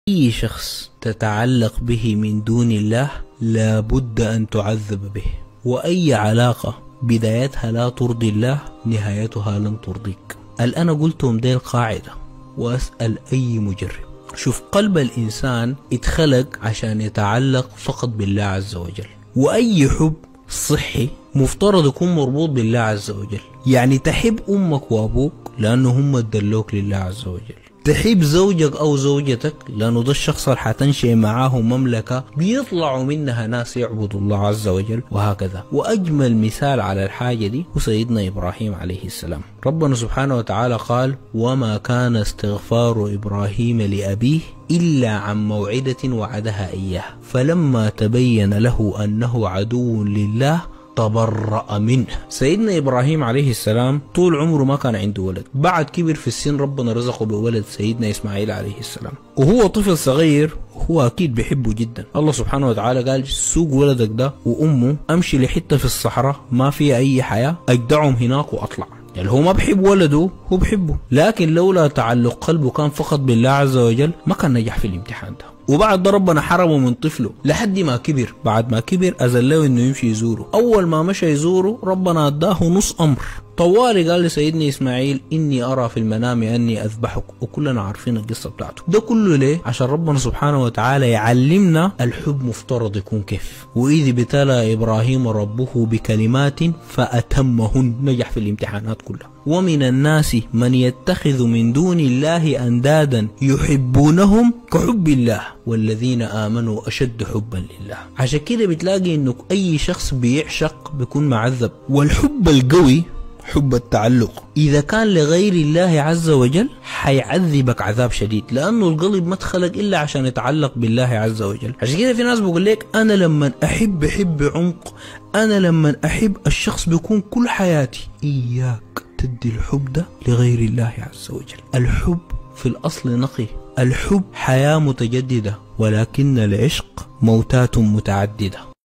أي شخص تتعلق به من دون الله لابد أن تعذب به وأي علاقة بدايتها لا ترضي الله نهايتها لن ترضيك الأنا قلتهم دي القاعدة وأسأل أي مجرب شوف قلب الإنسان اتخلق عشان يتعلق فقط بالله عز وجل وأي حب صحي مفترض يكون مربوط بالله عز وجل يعني تحب أمك وأبوك لأنه هم ادلوك لله عز وجل تحب زوجك أو زوجتك لأنه ده الشخص اللي حتنشئ معاه مملكة بيطلعوا منها ناس يعبدوا الله عز وجل وهكذا وأجمل مثال على الحاجة دي هو سيدنا إبراهيم عليه السلام ربنا سبحانه وتعالى قال وما كان استغفار إبراهيم لأبيه إلا عن موعدة وعدها إياه فلما تبين له أنه عدو لله تبرأ منه سيدنا إبراهيم عليه السلام طول عمره ما كان عنده ولد بعد كبر في السن ربنا رزقه بولد سيدنا إسماعيل عليه السلام وهو طفل صغير هو أكيد بيحبه جدا الله سبحانه وتعالى قال سوق ولدك ده وأمه أمشي لحتة في الصحراء ما فيها أي حياة أجدعهم هناك وأطلع يعني هو ما بحب ولده هو بحبه لكن لولا تعلق قلبه كان فقط بالله عز وجل ما كان نجح في الامتحان ده وبعد ده ربنا حرمه من طفله لحد ما كبر بعد ما كبر أذن له انه يمشي يزوره اول ما مشى يزوره ربنا اداه نص امر طوالي قال لسيدنا اسماعيل اني ارى في المنام اني اذبحك وكلنا عارفين القصه بتاعته ده كله ليه عشان ربنا سبحانه وتعالى يعلمنا الحب مفترض يكون كيف واذ ابتلى ابراهيم ربه بكلمات فاتمهن نجح في الامتحانات كلها ومن الناس من يتخذ من دون الله اندادا يحبونهم كحب الله والذين امنوا اشد حبا لله عشان كده بتلاقي انه اي شخص بيعشق بيكون معذب والحب القوي حب التعلق إذا كان لغير الله عز وجل حيعذبك عذاب شديد لأنه القلب ما اتخلق إلا عشان يتعلق بالله عز وجل عشان كده في ناس بقول لك أنا لما أحب أحب عمق أنا لما أحب الشخص بيكون كل حياتي إياك تدي الحب ده لغير الله عز وجل الحب في الأصل نقي الحب حياة متجددة ولكن العشق موتات متعددة